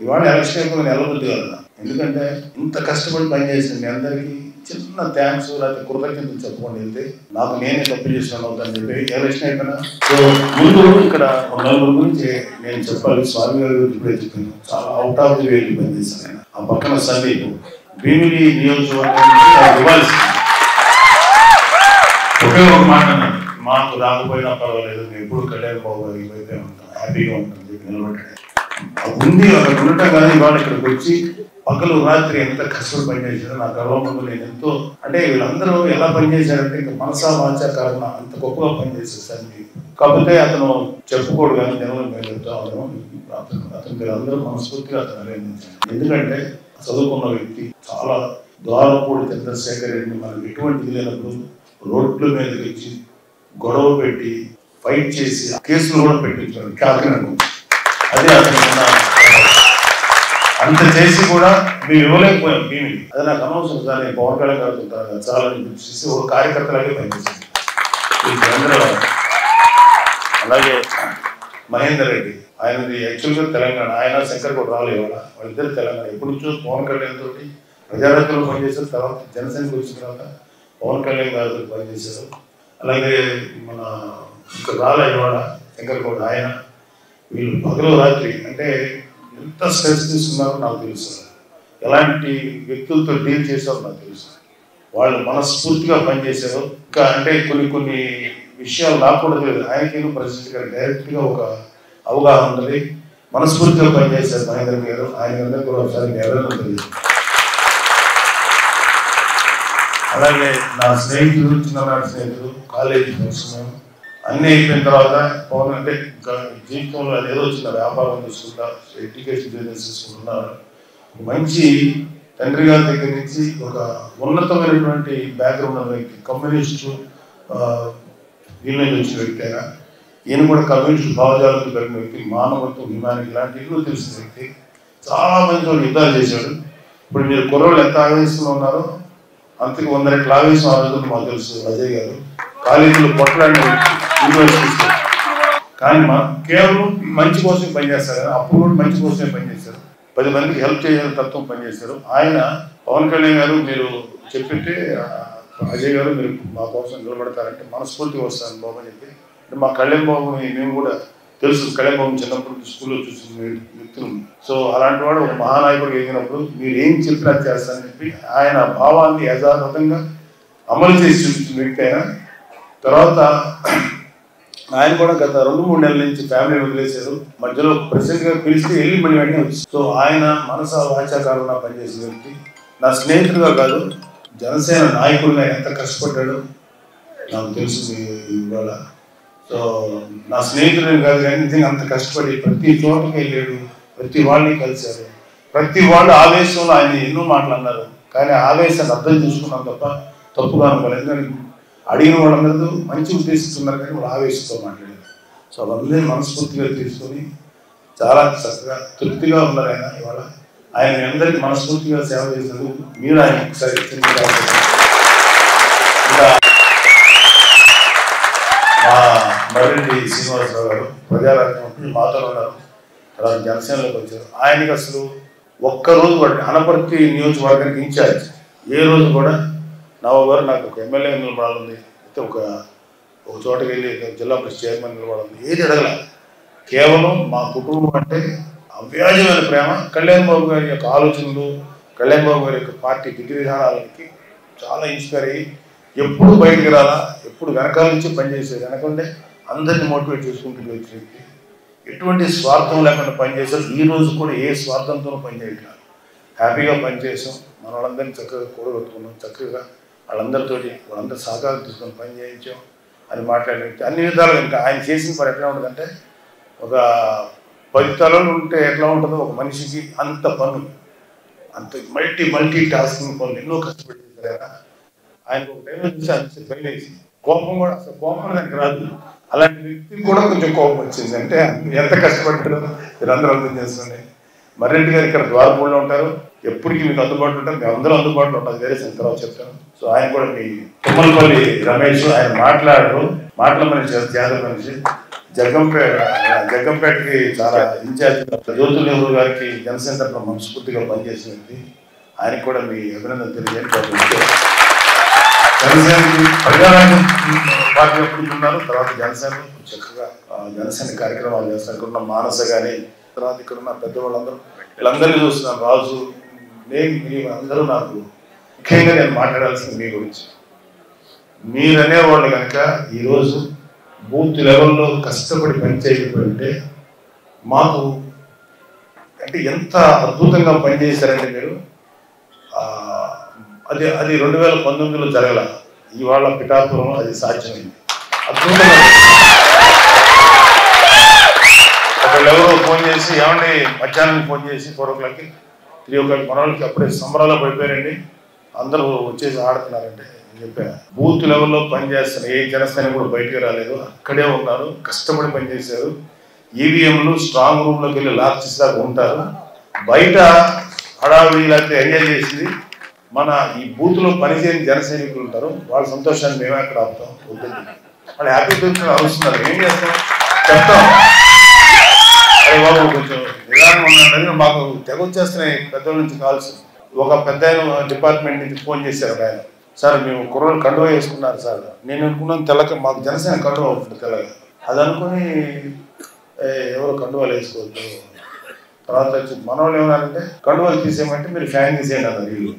ఇవాళ ఎలక్షన్ అయిపోయి నిలబుద్ధి కదా ఎందుకంటే ఇంత కష్టపడి పనిచేసిన మీ అందరికీ చిన్న థ్యాంక్స్ లేకపోతే కృతజ్ఞతలు చెప్పుకొని వెళ్తే నాకు నేనే తప్పు చేసినాను అవుతాను చెప్పి ఎలక్షన్ అయిపోయినా సో ముందు ఇక్కడ ఒక నలుగురు గురించి నేను చెప్పాలి స్వామి గారి గురించి ఇప్పుడే చెప్పాను చాలా అవుట్ ఆఫ్ ది వేలు పనిచేశాను ఆయన ఆ పక్కన సందీప్ భీమిలి నియోజకవర్గం నుంచి నాకు ఇవ్వాల్సింది ఒకే ఒక మాట అన్నాడు మాకు రాకపోయినా పర్వాలేదు మేము ఎప్పుడు కళ్యాణ్ బాబు గారికి వైపే ఉంటాం హ్యాపీగా ఉంటాం చెప్పి నిలబడ్డాడు ఉంది అక్కడ ఉండటం కానీ ఇవాళ ఇక్కడికి వచ్చి పగలు రాత్రి ఎంత కష్టపడి పనిచేశారో నా గర్వంలో నేను ఎంతో అంటే వీళ్ళందరూ ఎలా పనిచేశారంటే ఇంకా మనసా వాచ కారణ అంత గొప్పగా పనిచేశారు సందీప్ కాకపోతే అతను చెప్పుకోడు కానీ జనంలో మేము చెప్తా ఉన్నాం అతను అతను మీరు అందరూ మనస్ఫూర్తిగా అతను అభినందించారు ఎందుకంటే చదువుకున్న వ్యక్తి చాలా ద్వారపూడి చంద్రశేఖర్ రెడ్డిని మనకు ఎటువంటి లేనప్పుడు రోడ్ల మీదకి వచ్చి గొడవ పెట్టి ఫైట్ చేసి కేసులు కూడా పెట్టించారు కాకినాడ అదే అతను ఉన్న అంత చేసి కూడా మేము ఇవ్వలేకపోయాం మేము అది నాకు అనవసరం సార్ నేను పవన్ కళ్యాణ్ గారితో ఉంటాను కదా, చాలా చేసి ఒక కార్యకర్తలాగే పనిచేసింది ఈ చంద్రబాబు అలాగే మహేందర్ రెడ్డి ఆయనది యాక్చువల్గా తెలంగాణ ఆయన శంకర్ కూడా రాలేదు ఇవాళ వాళ్ళిద్దరు తెలంగాణ ఎప్పుడు నుంచో పవన్ కళ్యాణ్ తోటి ప్రజారత్నంలో పనిచేశారు తర్వాత జనసేనకి వచ్చిన తర్వాత పవన్ కళ్యాణ్ గారితో పనిచేశారు అలాగే మన ఇంకా రాలే ఇవాళ శంకర్ కూడా ఆయన వీళ్ళు పగలు రాత్రి అంటే ఎంత స్ట్రెస్ తీసుకున్నారో నాకు తెలుసు ఎలాంటి వ్యక్తులతో డీల్ చేశారో నాకు తెలుసు వాళ్ళు మనస్ఫూర్తిగా పనిచేశారు ఇంకా అంటే కొన్ని కొన్ని విషయాలు నాకు కూడా తెలియదు ఆయనకి ప్రెసిడెంట్ గారు డైరెక్ట్ గా ఒక అవగాహన ఉన్నది మనస్ఫూర్తిగా పనిచేశారు మహేంద్ర గారు ఆయన అందరూ కూడా ఒకసారి ఎవరైనా తెలియదు అలాగే నా స్నేహితులు చిన్ననాటి స్నేహితులు కాలేజీ ఫ్రెండ్స్ మేము అన్నీ అయిపోయిన తర్వాత పవన్ అంటే ఇంకా జీవితంలో అది ఏదో చిన్న వ్యాపారం తీసుకుంటా ఎడ్యుకేషన్ బిజినెస్ తీసుకుంటున్నారు మంచి తండ్రి గారి దగ్గర నుంచి ఒక ఉన్నతమైనటువంటి బ్యాక్గ్రౌండ్ ఉన్న వ్యక్తి కమ్యూనిస్టు ఆ, వీళ్ళ నుంచి వచ్చిన వ్యక్తి అయినా ఈయన కూడా కమ్యూనిస్టు భావజాలకు పెరిగిన వ్యక్తి మానవత్వం హ్యుమానిటీ ఇలాంటి ఎన్నో తెలిసిన వ్యక్తి చాలా మంది వాళ్ళు యుద్ధాలు చేశాడు ఇప్పుడు మీరు కుర్రోళ్ళు ఎంత ఆవేశంలో ఉన్నారో అంతకు వంద రెట్ల ఆవేశం ఆ రోజుల్లో మాకు తెలుసు అజయ్ గారు కాలేజీలో పొట్టలాడిన వ్యక్తి యూనివర్సిటీస్ కానీ మా కేవలం మంచి కోసం పనిచేస్తారు కదా అప్పుడు కూడా మంచి కోసమే పనిచేశారు పది మందికి హెల్ప్ చేయాలని తత్వం పనిచేశారు ఆయన పవన్ కళ్యాణ్ గారు మీరు చెప్పింటే ఆ, అజయ్ గారు మీరు మా కోసం నిలబడతారంటే మనస్ఫూర్తిగా వస్తాను బాబు అని చెప్పి అంటే మా కళ్యాణ్ బాబు మేము కూడా తెలుసు కళ్యాణ్ బాబు చిన్నప్పుడు స్కూల్లో చూసిన వ్యక్తులు సో అలాంటి వాడు ఒక మహానాయకుడు ఎదిగినప్పుడు మీరు ఏం చెప్పినా చేస్తారని చెప్పి ఆయన భావాన్ని యథాతథంగా అమలు చేసి చూపించిన వ్యక్తి ఆయన తర్వాత ఆయన కూడా గత రెండు మూడు నెలల నుంచి ఫ్యామిలీ వదిలేశారు మధ్యలో ప్రెసిడెంట్ గారు పిలిస్తే వెళ్ళి మళ్ళీ వెంటనే వచ్చి సో ఆయన మనస వాచాకారంగా పనిచేసిన వ్యక్తి నా స్నేహితుడుగా కాదు జనసేన నాయకుడిగా ఎంత కష్టపడ్డాడు నాకు తెలుసు మీ- ఇవాళ సో నా స్నేహితుడు కాదు కానీ నిజంగా అంత కష్టపడి ప్రతి చోటకి వెళ్ళాడు ప్రతి వాళ్ళని కలిశారు ప్రతి వాళ్ళు ఆవేశంలో ఆయన ఎన్నో మాటలు అన్నారు కానీ ఆ ఆవేశాన్ని అర్థం చేసుకున్నాం తప్ప తప్పుగా అనుకోలేదు ఎందుకంటే అడిగిన వాళ్ళందరూ మంచి ఉద్దేశిస్తున్నారు కానీ వాళ్ళు ఆవేశంతో మాట్లాడారు సో అవన్నీ మనస్ఫూర్తిగా తీసుకొని చాలా చక్కగా తృప్తిగా ఉన్నారు ఆయన ఇవాళ ఆయన మీ అందరికీ మనస్ఫూర్తిగా సేవ చేసినందుకు మీరు ఆయన ఒకసారి క్షమించాలి. ఇంకా మా మర్రెడ్డి శ్రీనివాసరావు గారు ప్రజారాజ్యం మాతో ఉన్నారు తర్వాత జనసేనలోకి వచ్చారు ఆయనకి అసలు ఒక్కరోజు కూడా అనపర్తి నియోజకవర్గానికి ఇన్ఛార్జ్ ఏ రోజు కూడా నవ్వు గారు నాకు ఒక ఎమ్మెల్యే నిలబడాలి అయితే ఒక ఒక చోటకి వెళ్ళి జిల్లా పరిషత్ చైర్మన్ నిలబడాలి ఏది అడగల కేవలం మా కుటుంబం అంటే అవ్యాజమైన ప్రేమ కళ్యాణ్ బాబు గారి యొక్క ఆలోచనలు కళ్యాణ్ బాబు గారి యొక్క పార్టీ విధి విధానాలకి చాలా ఇన్స్పైర్ అయ్యి ఎప్పుడు బయటికి రాలా ఎప్పుడు వెనకాల నుంచి పనిచేసేది వెనకంటే అందరిని మోటివేట్ చేసుకుంటూ వచ్చిన వ్యక్తి ఎటువంటి స్వార్థం లేకుండా పనిచేశారు ఈ రోజు కూడా ఏ స్వార్థంతో పనిచేయట్లేదు హ్యాపీగా పనిచేసాం మన వాళ్ళందరినీ చక్కగా కూడగొట్టుకున్నాం చక్కగా వాళ్ళందరితోటి వాళ్ళందరూ సహకారం తీసుకొని పని చేయించాం అని మాట్లాడిన వ్యక్తి అన్ని విధాలుగా ఇంకా ఆయన చేసిన పని ఎట్లా ఉంటుందంటే ఒక పది తలలు ఉంటే ఎట్లా ఉంటుందో ఒక మనిషికి అంత పనులు అంత మల్టీ మల్టీ టాస్కింగ్ పనులు ఎన్నో కష్టపడి చేశారు ఆయన. ఆయనకు ఒక టైంలో చూసి అనిపిస్తే భయం వేసి కోపం కూడా అసలు కోపం దానికి రాదు అలాంటి వ్యక్తికి కూడా కొంచెం కోపం వచ్చింది అంటే ఎంత కష్టపడ్డాడో మీరు అందరూ అర్థం చేసుకోండి మర్రెడ్డి గారు ఇక్కడ ద్వారపూడిలో ఉంటారు ఎప్పటికీ మీకు అందుబాటులో ఉంటారు మేము అందరూ అందుబాటులో ఉంటారు వేరే సంగతి తర్వాత చెప్తాను సో ఆయన కూడా మీ తుమ్మలపల్లి రమేష్ ఆయన మాట్లాడరు మాటల మనిషి జాతర మనిషి జగ్గంపేట జగ్గంపేటకి చాలా ఇన్ఛార్జ్ జ్యోతి నెహ్రూ గారికి జనసేన తరఫున మనస్ఫూర్తిగా పనిచేసిన వ్యక్తి ఆయనకి కూడా మీ అభినందన తెలియజేయండి పాపం ఇంకే. జనసేనకి ప్రజారాజ్యం పార్టీ ఎప్పుడు ఉన్నారు తర్వాత జనసేన చక్కగా ఆ, జనసేన కార్యక్రమాలు చేస్తారు ఇక్కడ ఉన్న మానస కానీ తర్వాత ఇక్కడ ఉన్న పెద్దవాళ్ళందరూ వీళ్ళందరినీ చూస్తున్నాను రాజు నేను మీ అందరూ నాకు ముఖ్యంగా నేను మాట్లాడాల్సింది మీ గురించి మీరనేవాళ్ళు కనుక ఈరోజు బూత్ లెవెల్లో కష్టపడి పనిచేయకపోతే మాకు అంటే ఎంత అద్భుతంగా పనిచేశారంటే మీరు ఆ, అది అది రెండు వేల పంతొమ్మిదిలో జరగల ఇవాళ పిఠాపురం అది సాధ్యమైంది అద్భుతంగా ఒకళ్ళు ఎవరో ఫోన్ చేసి ఏమండి మధ్యాహ్నం ఫోన్ చేసి ఫోర్ ఓ క్లాక్కి త్రీ ఓ క్లాక్ మన వాళ్ళకి అప్పుడే సంబరాలు పడిపోయారండి అందరూ వచ్చేసి ఆడుతున్నారంటే నేను చెప్పా బూత్ లెవెల్లో పనిచేస్తున్న ఏ జనసేన కూడా బయటికి రాలేదు అక్కడే ఉన్నారు కష్టపడి పనిచేశారు ఈవీఎంలు స్ట్రాంగ్ రూమ్లోకి వెళ్ళి లాక్ చేసేదాకా ఉంటారు బయట హడావిడి లేకపోతే ఎంజాయ్ చేసింది మన ఈ బూత్లో పనిచేయని జన సైనికులు ఉంటారు వాళ్ళ సంతోషాన్ని మేమే అక్కడ ఆపుతాం వద్దండి వాళ్ళు హ్యాపీ ఫీల్స్ అరుస్తున్నారు ఏం చేస్తాం చెప్తాం అరే బాబు కొంచెం నిదానం ఉన్నాడని మాకు తెగ వచ్చేస్తున్నాయి పెద్దల నుంచి కాల్స్ ఒక పెద్ద ఆయన డిపార్ట్మెంట్ నుంచి ఫోన్ చేశారు ఒక ఆయన సార్ మేము కుర్రోళ్ళు కండువ వేసుకున్నారు సార్ నేను అనుకున్నాను తెల్లక మాకు జనసేన కండువ ఉంటుంది తెల్లగా అది అనుకుని "ఏ, ఎవరు కండువాలు వేసుకోవద్దు తర్వాత వచ్చి మన వాళ్ళు ఏమన్నారంటే కండువాలు తీసేయమంటే మీరు ఫ్యాన్ తీసేయండి అన్నారు వీళ్ళు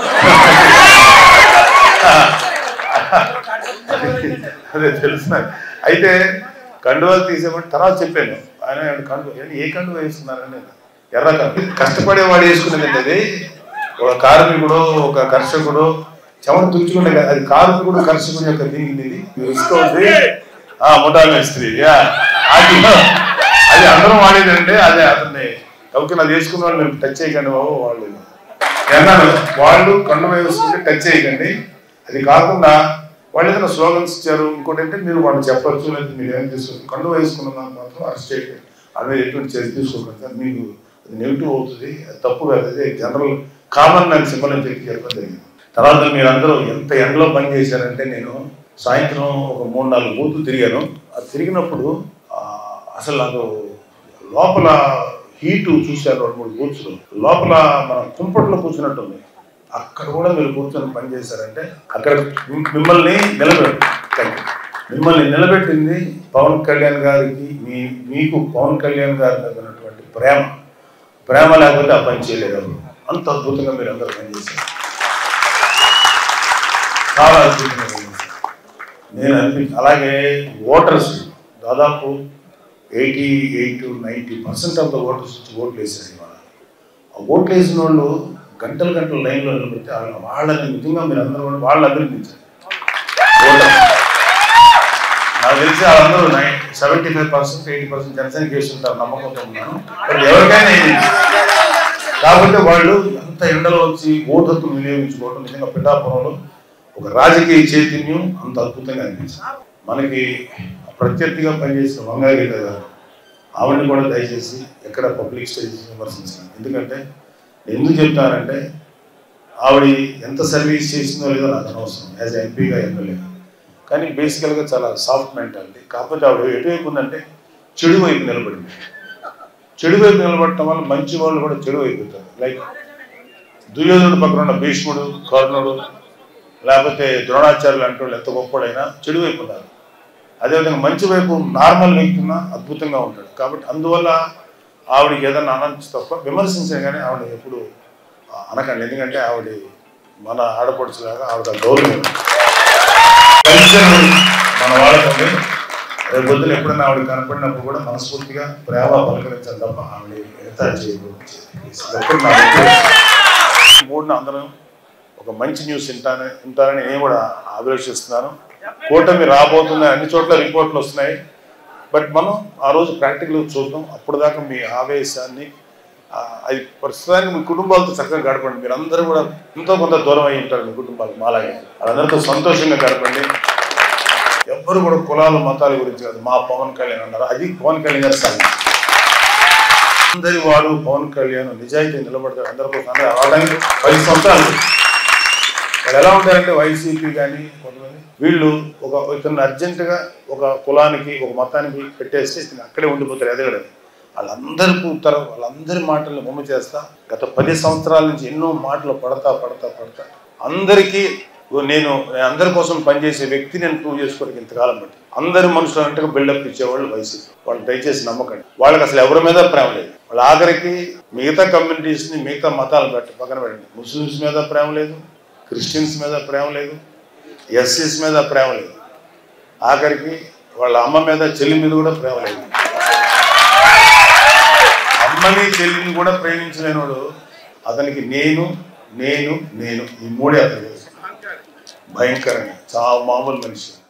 అదే తెలుసు నాకు. అయితే కండువాలు తీసేయమంటే తర్వాత చెప్పాను ఆయన కండు ఏంటి ఏ కండువ వేసుకున్నారని ఎర్ర కండు కష్టపడే వాడు వేసుకునేది అది ఒక కార్మికుడు ఒక కర్షకుడు చెమట తుడుచుకునే కాదు, అది కార్మికుడు కర్షకుడు యొక్క దీనికి ఇది తెలుసుకోండి ఆ ముఠా మేస్త్రి యా. అది అది అందరం వాడేదంటే అదే అతన్ని ఎవరికి అది వేసుకున్న వాళ్ళు మేము టచ్ చేయకండి బాబు వాళ్ళు అన్నాను వాళ్ళు కండు వేసుకుంటే టచ్ చేయకండి అది కాకుండా వాళ్ళు ఏదైనా స్లోగన్స్ ఇచ్చారు ఇంకోటి అంటే మీరు వాళ్ళు చెప్పచ్చు లేదా మీరు ఏం చేసుకోవచ్చు కండు వేసుకున్న దాన్ని మాత్రం అరెస్ట్ చేయండి వాళ్ళ మీద ఎటువంటి చర్య తీసుకోకండి సార్ మీకు అది నెగిటివ్ అవుతుంది అది తప్పు కాదు అదే జనరల్ కామన్ నాకు సింబల్ అని చెప్పి చెప్పడం జరిగింది తర్వాత మీరందరూ ఎంత ఎండలో పని చేశారంటే నేను సాయంత్రం ఒక మూడు నాలుగు బూతులు తిరిగాను అది తిరిగినప్పుడు ఆ, అసలు నాకు లోపల హీటు చూశాను రెండు మూడు బూత్స్ లోపల మన కుంపట్లో కూర్చున్నట్టుంది అక్కడ కూడా మీరు కూర్చొని పని చేశారంటే అక్కడ మిమ్- మిమ్మల్ని నిలబెట్టు థ్యాంక్ యూ. మిమ్మల్ని నిలబెట్టింది పవన్ కళ్యాణ్ గారికి మీ మీకు పవన్ కళ్యాణ్ గారి మీద ఉన్నటువంటి ప్రేమ ప్రేమ లేకపోతే ఆ పని చేయలేరు ఎవరు. అంత అద్భుతంగా మీరు అందరూ పనిచేశారు చాలా అద్భుతంగా పనిచేశారు నేను అనిపి అలాగే ఓటర్స్ దాదాపు eighty eight to ninety percent of the voters వచ్చి ఓట్లు వేసారు ఇవాళ ఆ ఓట్లు వేసిన వాళ్ళు గంటలు గంటలు లైన్లో నిలబడితే వాళ్ళ- వాళ్ళని నిజంగా మీరు అందరూ కూడా వాళ్ళు అభినందించారు ఓటర్స్. నాకు తెలిసి వాళ్ళందరూ seventy five percent eighty percent Janasena వేస్తుంటారు నమ్మకంతో ఉన్నాను బట్ ఎవరికైనా ఇది కాబట్టి వాళ్ళు అంత ఎండలో వచ్చి ఓటు హక్కును వినియోగించుకోవడం నిజంగా పిఠాపురంలో ఒక రాజకీయ చైతన్యం అంత అద్భుతంగా అనిపించింది మనకి ప్రత్యర్థిగా పనిచేసిన వంగాగీత గారు ఆవిడని కూడా దయచేసి ఎక్కడ పబ్లిక్ స్టేజ్ విమర్శించాను ఎందుకంటే నేను ఎందుకు చెప్తానంటే ఆవిడ ఎంత సర్వీస్ చేసిందో లేదో నాకు అనవసరం యాజ్ ఎంపీగా ఎమ్మెల్యే కానీ బేసికల్గా చాలా సాఫ్ట్ మెంటాలిటీ కాకపోతే ఆవిడ ఎటువైపు ఉందంటే చెడు వైపు నిలబడింది చెడు వైపు నిలబడటం వల్ల మంచి వాళ్ళు కూడా చెడు అయిపోతారు లైక్ దుర్యోధనుడు పక్కన ఉన్న భీష్ముడు కర్ణుడు లేకపోతే ద్రోణాచార్యులు అంటే వాళ్ళు ఎంత గొప్పడైనా చెడు వైపు ఉన్నారు అదేవిధంగా మంచి వైపు నార్మల్ వ్యక్తి ఉన్నా అద్భుతంగా ఉంటాడు కాబట్టి అందువల్ల ఆవిడకి ఏదైనా అనొచ్చు తప్ప విమర్శించే కానీ ఆవిడ ఎప్పుడు అనకండి ఎందుకంటే ఆవిడ మన ఆడపడుచులాగా ఆవిడ గౌరవం కల్చర్ మన వాళ్ళకండి రేపు పొద్దున ఎప్పుడైనా ఆవిడ కనపడినప్పుడు కూడా మనస్ఫూర్తిగా ప్రేమ పలకరించాలి తప్ప ఆవిడ ఎంత చేయకూడదు ఎప్పుడు నా వ్యక్తి- మూడున అందరం ఒక మంచి న్యూస్ వింటానని వింటారని నేను కూడా అభిలషిస్తున్నాను కూటమి రాబోతున్న అన్ని చోట్ల రిపోర్ట్లు వస్తున్నాయి బట్ మనం ఆ రోజు ప్రాక్టికల్ చూద్దాం అప్పుడు దాకా మీ ఆవేశాన్ని ఆ, అది ప్రస్తుతానికి మీ కుటుంబాలతో చక్కగా గడపండి మీరు అందరూ కూడా ఎంతో కొంత దూరం అయి ఉంటారు మీ కుటుంబాలు మాలాగే వాళ్ళందరితో సంతోషంగా గడపండి ఎవ్వరు కూడా కులాలు మతాల గురించి కాదు మా పవన్ కళ్యాణ్ అన్నారు అది పవన్ కళ్యాణ్ గారి స్థాయి అందరి వాడు పవన్ కళ్యాణ్ నిజాయితీ నిలబడతాడు అందరి కోసం అందరూ అవడానికి పది సంవత్సరాలు వాళ్ళు ఎలా ఉంటారంటే వైసీపీ కానీ కొంతమంది వీళ్ళు ఒక ఇతను అర్జెంటుగా ఒక కులానికి ఒక మతానికి పెట్టేస్తే ఇతను అక్కడే ఉండిపోతారు ఎదగడం వాళ్ళందరూ కూతారు వాళ్ళందరి మాటలను బొమ్మ చేస్తా గత పది సంవత్సరాల నుంచి ఎన్నో మాటలు పడతా పడతా పడతా అందరికీ ఓ నేను నేను అందరి కోసం పనిచేసే వ్యక్తి నేను ప్రూవ్ చేసుకోవడానికి ఇంతకాలం బట్టి అందరి మనుషులు అంటే బిల్డప్ ఇచ్చేవాళ్ళు వైసీపీ వాళ్ళు దయచేసి నమ్మకండి వాళ్ళకి అసలు ఎవరి మీద ప్రేమ లేదు వాళ్ళ ఆఖరికి మిగతా కమ్యూనిటీస్ని మిగతా మతాలు పెట్టి పక్కన పెట్టండి ముస్లిమ్స్ మీద ప్రేమ లేదు క్రిస్టియన్స్ మీద ప్రేమ లేదు ఎస్సీస్ మీద ప్రేమ లేదు ఆఖరికి వాళ్ళ అమ్మ మీద చెల్లి మీద కూడా ప్రేమ లేదు అమ్మని చెల్లిని కూడా ప్రేమించలేనోడు అతనికి నేను నేను నేను ఈ మూడే అతను భయంకరంగా చాలా మామూలు మనిషి